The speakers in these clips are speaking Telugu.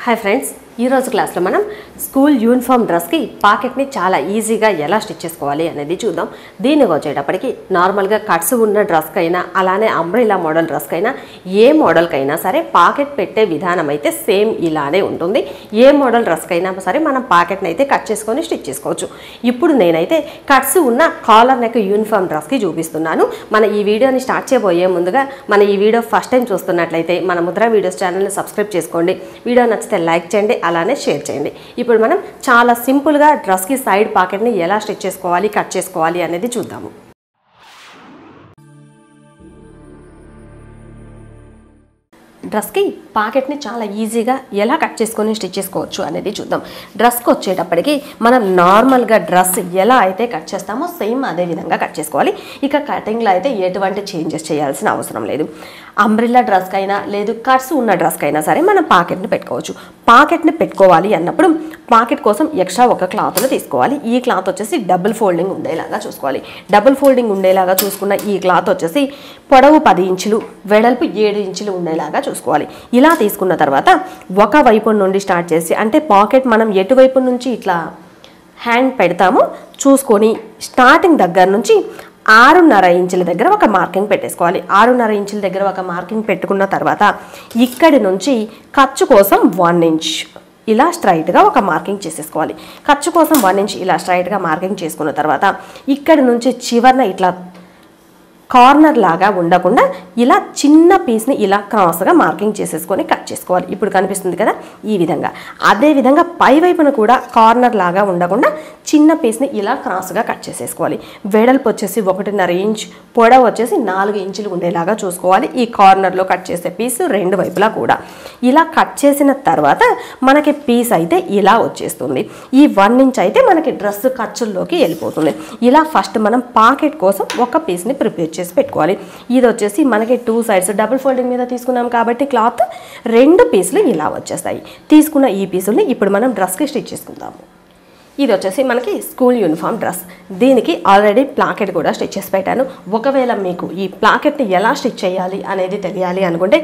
హాయ్ ఫ్రెండ్స్ ఈరోజు క్లాస్లో మనం స్కూల్ యూనిఫామ్ డ్రెస్కి పాకెట్ని చాలా ఈజీగా ఎలా స్టిచ్ చేసుకోవాలి అనేది చూద్దాం దీనికి వచ్చేటప్పటికి నార్మల్గా కట్స్ ఉన్న డ్రెస్కైనా అలానే అంబ్రెలా మోడల్ డ్రెస్కైనా ఏ మోడల్కైనా సరే పాకెట్ పెట్టే విధానం అయితే సేమ్ ఇలానే ఉంటుంది ఏ మోడల్ డ్రెస్కైనా సరే మనం పాకెట్ని అయితే కట్ చేసుకొని స్టిచ్ చేసుకోవచ్చు ఇప్పుడు నేనైతే కట్స్ ఉన్న కాలర్ నెక్ యూనిఫామ్ డ్రెస్కి చూపిస్తున్నాను మన ఈ వీడియోని స్టార్ట్ చేయబోయే ముందుగా మన ఈ వీడియో ఫస్ట్ టైం చూస్తున్నట్లయితే మన ముద్ర వీడియోస్ ఛానల్ని సబ్స్క్రైబ్ చేసుకోండి వీడియో నచ్చితే లైక్ చేయండి అలానే షేర్ చేయండి ఇప్పుడు మనం చాలా సింపుల్గా డ్రెస్కి సైడ్ పాకెట్ని ఎలా స్టిచ్ చేసుకోవాలి కట్ చేసుకోవాలి అనేది చూద్దాము డ్రెస్కి పాకెట్ని చాలా ఈజీగా ఎలా కట్ చేసుకొని స్టిచ్ చేసుకోవచ్చు అనేది చూద్దాం డ్రెస్కి వచ్చేటప్పటికి మనం నార్మల్గా డ్రెస్ ఎలా అయితే కట్ చేస్తామో సేమ్ అదే విధంగా కట్ చేసుకోవాలి ఇక కటింగ్లో అయితే ఎటువంటి చేంజెస్ చేయాల్సిన అవసరం లేదు అంబ్రిల్లా డ్రెస్కైనా లేదు కట్స్ ఉన్న డ్రెస్కైనా సరే మనం పాకెట్ని పెట్టుకోవచ్చు పాకెట్ని పెట్టుకోవాలి అన్నప్పుడు పాకెట్ కోసం ఎక్స్ట్రా ఒక క్లాత్ను తీసుకోవాలి ఈ క్లాత్ వచ్చేసి డబుల్ ఫోల్డింగ్ ఉండేలాగా చూసుకోవాలి డబుల్ ఫోల్డింగ్ ఉండేలాగా చూసుకున్న ఈ క్లాత్ వచ్చేసి పొడవు పది ఇంచులు వెడల్పు ఏడు ఇంచులు ఉండేలాగా చూసుకోవాలి ఇలా తీసుకున్న తర్వాత ఒక వైపు నుండి స్టార్ట్ చేసి అంటే పాకెట్ మనం ఎటువైపు నుంచి ఇట్లా హ్యాండ్ పెడతామో చూసుకొని స్టార్టింగ్ దగ్గర నుంచి ఆరున్నర ఇంచుల దగ్గర ఒక మార్కింగ్ పెట్టేసుకోవాలి ఆరున్నర ఇంచుల దగ్గర ఒక మార్కింగ్ పెట్టుకున్న తర్వాత ఇక్కడి నుంచి ఖర్చు కోసం వన్ ఇంచ్ ఇలా స్ట్రైట్గా ఒక మార్కింగ్ చేసేసుకోవాలి ఖర్చు కోసం వన్ ఇంచ్ ఇలా స్ట్రైట్గా మార్కింగ్ చేసుకున్న తర్వాత ఇక్కడి నుంచి చివరన ఇట్లా కార్నర్ లాగా ఉండకుండా ఇలా చిన్న పీస్ని ఇలా క్రాస్గా మార్కింగ్ చేసేసుకొని కట్ చేసుకోవాలి ఇప్పుడు కనిపిస్తుంది కదా ఈ విధంగా అదే విధంగా పై వైపున కూడా కార్నర్ లాగా ఉండకుండా చిన్న పీస్ని ఇలా క్రాస్గా కట్ చేసేసుకోవాలి వెడల్పు వచ్చేసి ఒకటిన్నర ఇంచ్ పొడవు వచ్చేసి నాలుగు ఇంచులు ఉండేలాగా చూసుకోవాలి ఈ కార్నర్లో కట్ చేసే పీస్ రెండు వైపులా కూడా ఇలా కట్ చేసిన తర్వాత మనకి పీస్ అయితే ఇలా వచ్చేస్తుంది ఈ వన్ ఇంచ్ అయితే మనకి డ్రెస్ ఖర్చుల్లోకి వెళ్ళిపోతుంది ఇలా ఫస్ట్ మనం పాకెట్ కోసం ఒక పీస్ని ప్రిపేర్ చేసి పెట్టుకోవాలి ఇది వచ్చేసి మనకి టూ సైడ్స్ డబుల్ ఫోల్డింగ్ మీద తీసుకున్నాం కాబట్టి క్లాత్ రెండు పీసులు ఇలా వచ్చేస్తాయి తీసుకున్న ఈ పీసుల్ని ఇప్పుడు మనం డ్రెస్కి స్టిచ్ చేసుకుందాము ఇది వచ్చేసి మనకి స్కూల్ యూనిఫామ్ డ్రెస్ దీనికి ఆల్రెడీ ప్లాకెట్ కూడా స్టిచ్ చేసి పెట్టాను ఒకవేళ మీకు ఈ ప్లాకెట్ని ఎలా స్టిచ్ చేయాలి అనేది తెలియాలి అనుకుంటే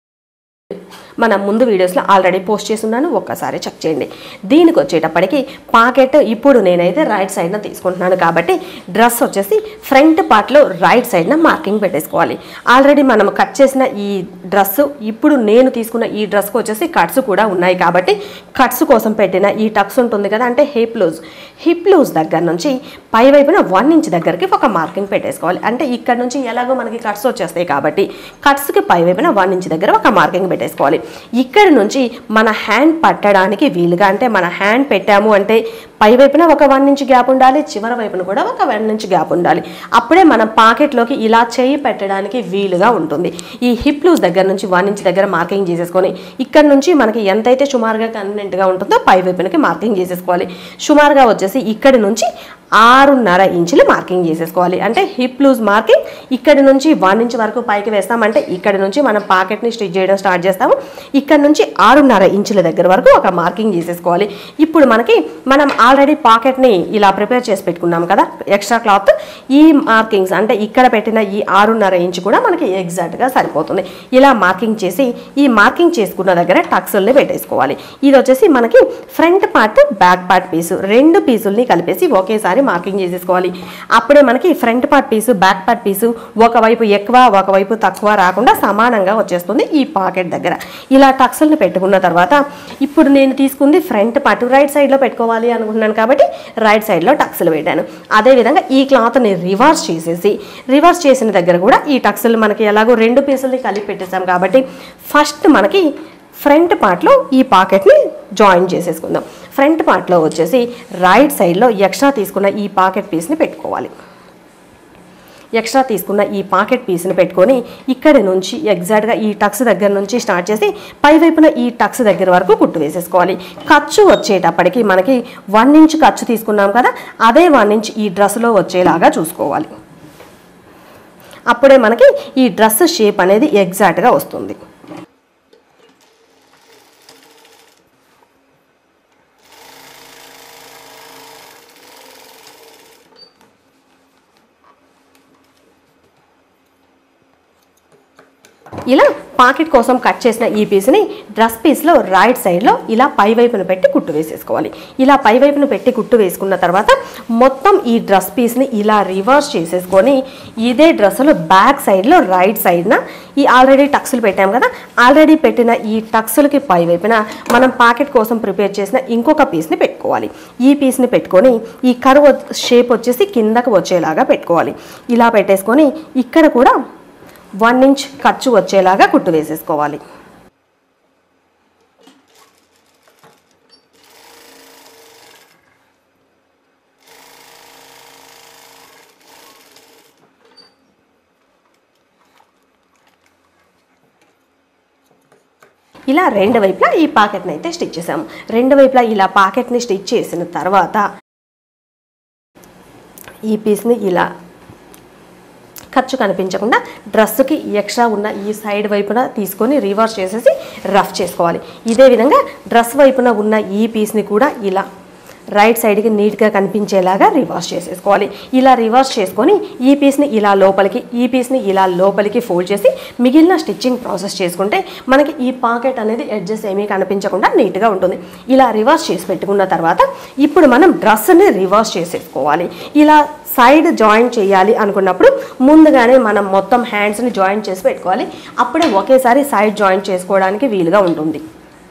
మన ముందు వీడియోస్లో ఆల్రెడీ పోస్ట్ చేస్తున్నాను ఒక్కసారి చెక్ చేయండి దీనికి వచ్చేటప్పటికి పాకెట్ ఇప్పుడు నేనైతే రైట్ సైడ్న తీసుకుంటున్నాను కాబట్టి డ్రెస్ వచ్చేసి ఫ్రంట్ పార్ట్లో రైట్ సైడ్న మార్కింగ్ పెట్టేసుకోవాలి ఆల్రెడీ మనం కట్ చేసిన ఈ డ్రెస్ ఇప్పుడు నేను తీసుకున్న ఈ డ్రెస్కి వచ్చేసి కట్స్ కూడా ఉన్నాయి కాబట్టి కట్స్ కోసం పెట్టిన ఈ టక్స్ ఉంటుంది కదా అంటే హిప్ లూజ్ హిప్ లూజ్ దగ్గర నుంచి పై వైపున వన్ ఇంచ్ దగ్గరికి ఒక మార్కింగ్ పెట్టేసుకోవాలి అంటే ఇక్కడ నుంచి ఎలాగో మనకి కట్స్ వచ్చేస్తాయి కాబట్టి కట్స్కి పై వైపున వన్ ఇంచ్ దగ్గర ఒక మార్కింగ్ పెట్టేసుకోవాలి ఇక్కడి నుంచి మన హ్యాండ్ పట్టడానికి వీలుగా అంటే మన హ్యాండ్ పెట్టాము అంటే పై వైపున ఒక వన్ ఇంచ్ గ్యాప్ ఉండాలి చివరి వైపున కూడా ఒక వన్ ఇంచ్ గ్యాప్ ఉండాలి అప్పుడే మన పాకెట్లోకి ఇలా చేయి పెట్టడానికి వీలుగా ఉంటుంది ఈ హిప్ లూజ్ దగ్గర నుంచి వన్ ఇంచ్ దగ్గర మార్కింగ్ చేసేసుకొని ఇక్కడ నుంచి మనకి ఎంతైతే సుమారుగా కన్వీనెంట్గా ఉంటుందో పై వైపునకి మార్కింగ్ చేసేసుకోవాలి సుమారుగా వచ్చేసి ఇక్కడి నుంచి ఆరున్నర ఇంచులు మార్కింగ్ చేసేసుకోవాలి అంటే హిప్ లూజ్ మార్కింగ్ ఇక్కడి నుంచి వన్ ఇంచ్ వరకు పైకి వేస్తామంటే ఇక్కడి నుంచి మనం పాకెట్ని స్టిచ్ చేయడం స్టార్ట్ చేస్తాము ఇక్కడ నుంచి ఆరున్నర ఇంచుల దగ్గర వరకు ఒక మార్కింగ్ చేసేసుకోవాలి ఇప్పుడు మనకి మనం ఆల్రెడీ పాకెట్ని ఇలా ప్రిపేర్ చేసి పెట్టుకున్నాం కదా ఎక్స్ట్రా క్లాత్ ఈ మార్కింగ్స్ అంటే ఇక్కడ పెట్టిన ఈ ఆరున్నర ఇంచ్ కూడా మనకి ఎగ్జాక్ట్గా సరిపోతుంది ఇలా మార్కింగ్ చేసి ఈ మార్కింగ్ చేసుకున్న దగ్గర టక్సుల్ని పెట్టేసుకోవాలి ఇది వచ్చేసి మనకి front part back part piece రెండు పీసుల్ని కలిపేసి ఒకేసారి మార్కింగ్ చేసేసుకోవాలి అప్పుడే మనకి front part piece back part piece ఒకవైపు ఎక్కువ ఒకవైపు తక్కువ రాకుండా సమానంగా వచ్చేస్తుంది ఈ పాకెట్ దగ్గర ఇలా టక్సుల్ని పెట్టుకున్న తర్వాత ఇప్పుడు నేను తీసుకుంది ఫ్రంట్ పార్ట్ రైట్ సైడ్లో పెట్టుకోవాలి అనుకుంటున్నాను కాబట్టి రైట్ సైడ్లో టక్సులు పెట్టాను అదేవిధంగా ఈ క్లాత్ని రివర్స్ చేసేసి రివర్స్ చేసిన దగ్గర కూడా ఈ టక్సులు మనకి ఎలాగో రెండు పీసుల్ని కలిపి పెట్టేసాం కాబట్టి ఫస్ట్ మనకి ఫ్రంట్ పార్ట్లో ఈ పాకెట్ని జాయిన్ చేసేసుకుందాం ఫ్రంట్ పార్ట్లో వచ్చేసి రైట్ సైడ్లో ఎక్స్ట్రా తీసుకున్న ఈ పాకెట్ పీస్ని పెట్టుకోవాలి ఎక్స్ట్రా తీసుకున్న ఈ పాకెట్ పీస్ని పెట్టుకొని ఇక్కడి నుంచి ఎగ్జాక్ట్గా ఈ టక్స్ దగ్గర నుంచి స్టార్ట్ చేసి పై వైపున ఈ టక్స్ దగ్గర వరకు కుట్టు వేసేసుకోవాలి ఖర్చు వచ్చేటప్పటికి మనకి వన్ ఇంచ్ ఖర్చు తీసుకున్నాం కదా అదే వన్ ఇంచ్ ఈ డ్రెస్లో వచ్చేలాగా చూసుకోవాలి అప్పుడే మనకి ఈ డ్రెస్ షేప్ అనేది ఎగ్జాక్ట్గా వస్తుంది ఇలా పాకెట్ కోసం కట్ చేసిన ఈ పీస్ని డ్రెస్ పీస్లో రైట్ సైడ్లో ఇలా పై వైపున పెట్టి కుట్టు వేసేసుకోవాలి ఇలా పై వైపున పెట్టి కుట్టు వేసుకున్న తర్వాత మొత్తం ఈ డ్రెస్ పీస్ని ఇలా రివర్స్ చేసేసుకొని ఇదే డ్రెస్సులో బ్యాక్ సైడ్లో రైట్ సైడ్న ఈ ఆల్రెడీ టక్స్లు పెట్టాం కదా ఆల్రెడీ పెట్టిన ఈ టక్స్లకి పై వైపున మనం పాకెట్ కోసం ప్రిపేర్ చేసిన ఇంకొక పీస్ని పెట్టుకోవాలి ఈ పీస్ని పెట్టుకొని ఈ కర్వ్ షేప్ వచ్చేసి కిందకు వచ్చేలాగా పెట్టుకోవాలి ఇలా పెట్టేసుకొని ఇక్కడ కూడా వన్ ఇంచ్ ఖర్చు వచ్చేలాగా కుట్టు వేసేసుకోవాలి ఇలా రెండు వైపులా ఈ పాకెట్ని అయితే స్టిచ్ చేసాము రెండు వైపులా ఇలా పాకెట్ని స్టిచ్ చేసిన తర్వాత ఈ పీస్ని ఇలా ఖర్చు కనిపించకుండా డ్రెస్సుకి ఎక్స్ట్రా ఉన్న ఈ సైడ్ వైపున తీసుకొని రివర్స్ చేసేసి రఫ్ చేసుకోవాలి ఇదే విధంగా డ్రెస్ వైపున ఉన్న ఈ పీస్ని కూడా ఇలా రైట్ సైడ్కి నీట్గా కనిపించేలాగా రివర్స్ చేసేసుకోవాలి ఇలా రివర్స్ చేసుకొని ఈ పీస్ని ఇలా లోపలికి ఈ పీస్ని ఇలా లోపలికి ఫోల్డ్ చేసి మిగిలిన స్టిచ్చింగ్ ప్రాసెస్ చేసుకుంటే మనకి ఈ పాకెట్ అనేది ఎడ్జెస్ ఏమీ కనిపించకుండా నీట్గా ఉంటుంది ఇలా రివర్స్ చేసి పెట్టుకున్న తర్వాత ఇప్పుడు మనం డ్రెస్ని రివర్స్ చేసేసుకోవాలి ఇలా సైడ్ జాయింట్ చేయాలి అనుకున్నప్పుడు ముందుగానే మనం మొత్తం హ్యాండ్స్ని జాయింట్ చేసి పెట్టుకోవాలి అప్పుడే ఒకేసారి సైడ్ జాయింట్ చేసుకోవడానికి వీలుగా ఉంటుంది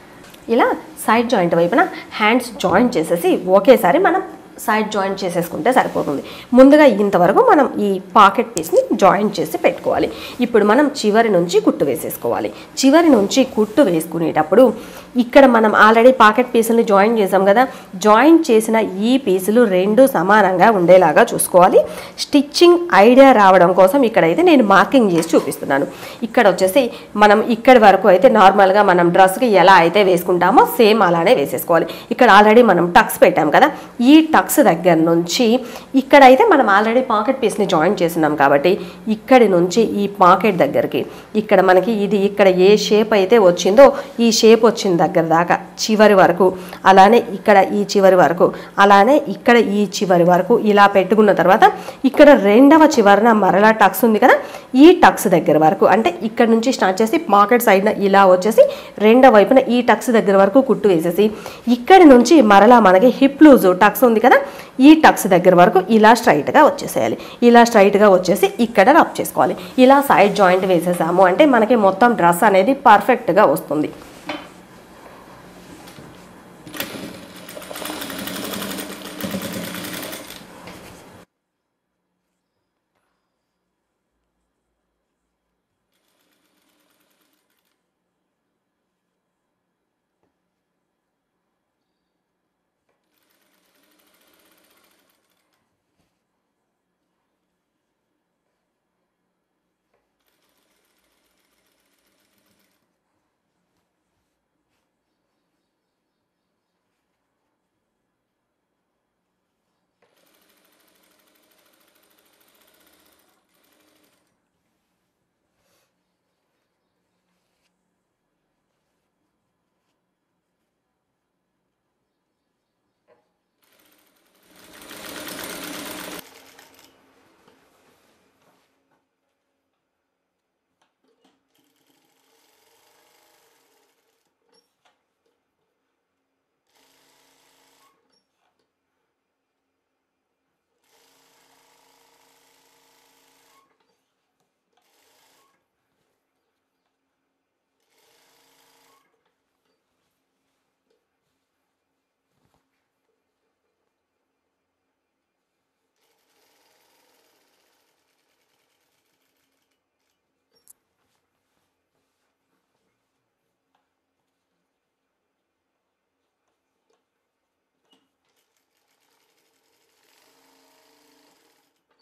ఇలా సైడ్ జాయింట్ వైపున హ్యాండ్స్ జాయింట్ చేసేసి ఒకేసారి మనం సైడ్ జాయింట్ చేసేసుకుంటే సరిపోతుంది ముందుగా ఇంతవరకు మనం ఈ పాకెట్ పీస్ని జాయింట్ చేసి పెట్టుకోవాలి ఇప్పుడు మనం చివరి నుంచి కుట్టు వేసేసుకోవాలి చివరి నుంచి కుట్టు వేసుకునేటప్పుడు ఇక్కడ మనం ఆల్రెడీ పాకెట్ పీసుల్ని జాయిన్ చేసాం కదా జాయింట్ చేసిన ఈ పీసులు రెండు సమానంగా ఉండేలాగా చూసుకోవాలి స్టిచ్చింగ్ ఐడియా రావడం కోసం ఇక్కడైతే నేను మార్కింగ్ చేసి చూపిస్తున్నాను ఇక్కడ వచ్చేసి మనం ఇక్కడి వరకు అయితే నార్మల్గా మనం డ్రెస్కి ఎలా అయితే వేసుకుంటామో సేమ్ అలానే వేసేసుకోవాలి ఇక్కడ ఆల్రెడీ మనం టక్స్ పెట్టాం కదా ఈ టక్స్ దగ్గర నుంచి ఇక్కడైతే మనం ఆల్రెడీ పాకెట్ పీస్ని జాయిన్ చేసినాం కాబట్టి ఇక్కడి నుంచి ఈ పాకెట్ దగ్గరికి ఇక్కడ మనకి ఇది ఇక్కడ ఏ షేప్ అయితే వచ్చిందో ఈ షేప్ వచ్చిన దగ్గర దాకా చివరి వరకు అలానే ఇక్కడ ఈ చివరి వరకు అలానే ఇక్కడ ఈ చివరి వరకు ఇలా పెట్టుకున్న తర్వాత ఇక్కడ రెండవ చివరన మరలా టక్స్ ఉంది కదా ఈ టక్స్ దగ్గర వరకు అంటే ఇక్కడ నుంచి స్టార్ట్ చేసి పాకెట్ సైడ్న ఇలా వచ్చేసి రెండవ వైపున ఈ టక్స్ దగ్గర వరకు కుట్టు వేసేసి ఇక్కడి నుంచి మరలా మనకి హిప్ లూజ్ టక్స్ ఉంది కదా ఈ టక్స్ దగ్గర వరకు ఇలా స్ట్రైట్గా వచ్చేసేయాలి ఇలా స్ట్రైట్గా వచ్చేసి ఇక్కడ రబ్ చేసుకోవాలి ఇలా సైడ్ జాయింట్ వేసేసాము అంటే మనకి మొత్తం డ్రెస్ అనేది పర్ఫెక్ట్గా వస్తుంది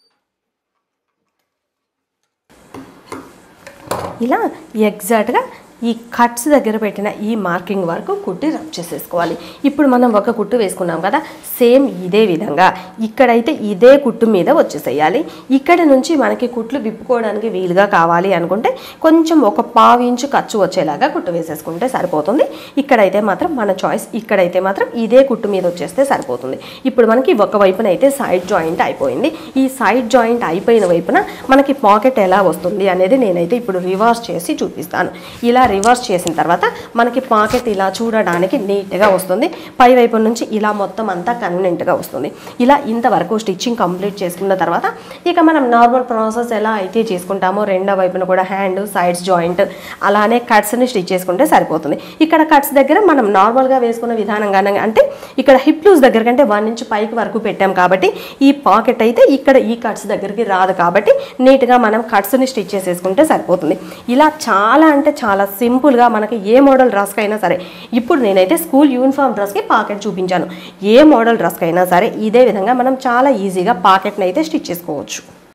ఇలా ఎగ్జాక్ట్గా ఈ కట్స్ దగ్గర పెట్టిన ఈ మార్కింగ్ వరకు కుట్టి రబ్ చేసేసుకోవాలి ఇప్పుడు మనం ఒక కుట్టు వేసుకున్నాం కదా సేమ్ ఇదే విధంగా ఇక్కడైతే ఇదే కుట్టు మీద వచ్చేసేయాలి ఇక్కడ నుంచి మనకి కుట్లు విప్పుకోవడానికి వీలుగా కావాలి అనుకుంటే కొంచెం ఒక పావు ఇంచు ఖర్చు వచ్చేలాగా కుట్టు వేసేసుకుంటే సరిపోతుంది ఇక్కడైతే మాత్రం మన చాయిస్ ఇక్కడైతే మాత్రం ఇదే కుట్టు మీద వచ్చేస్తే సరిపోతుంది ఇప్పుడు మనకి ఒక వైపున అయితే సైడ్ జాయింట్ అయిపోయింది ఈ సైడ్ జాయింట్ అయిపోయిన వైపున మనకి పాకెట్ ఎలా వస్తుంది అనేది నేనైతే ఇప్పుడు రివర్స్ చేసి చూపిస్తాను ఇలా రివర్స్ చేసిన తర్వాత మనకి పాకెట్ ఇలా చూడడానికి నీట్గా వస్తుంది పై వైపు నుంచి ఇలా మొత్తం అంతా కన్వీనెంట్గా వస్తుంది ఇలా ఇంతవరకు స్టిచ్చింగ్ కంప్లీట్ చేసుకున్న తర్వాత ఇక మనం నార్మల్ ప్రాసెస్ ఎలా అయితే చేసుకుంటామో రెండో వైపున కూడా హ్యాండ్ సైడ్స్ జాయింట్ అలానే కట్స్ని స్టిచ్ చేసుకుంటే సరిపోతుంది ఇక్కడ కట్స్ దగ్గర మనం నార్మల్గా వేసుకున్న విధానంగానే అంటే ఇక్కడ హిప్ లూజ్ దగ్గర కంటే వన్ ఇంచ్ పైకి వరకు పెట్టాం కాబట్టి ఈ పాకెట్ అయితే ఇక్కడ ఈ కట్స్ దగ్గరికి రాదు కాబట్టి నీట్గా మనం కట్స్ని స్టిచ్ చేసేసుకుంటే సరిపోతుంది ఇలా చాలా అంటే చాలా సింపుల్గా మనకి ఏ మోడల్ డ్రెస్కి అయినా సరే ఇప్పుడు నేనైతే స్కూల్ యూనిఫామ్ డ్రెస్కి పాకెట్ చూపించాను ఏ మోడల్ డ్రెస్కి అయినా సరే ఇదే విధంగా మనం చాలా ఈజీగా పాకెట్ని అయితే స్టిచ్ చేసుకోవచ్చు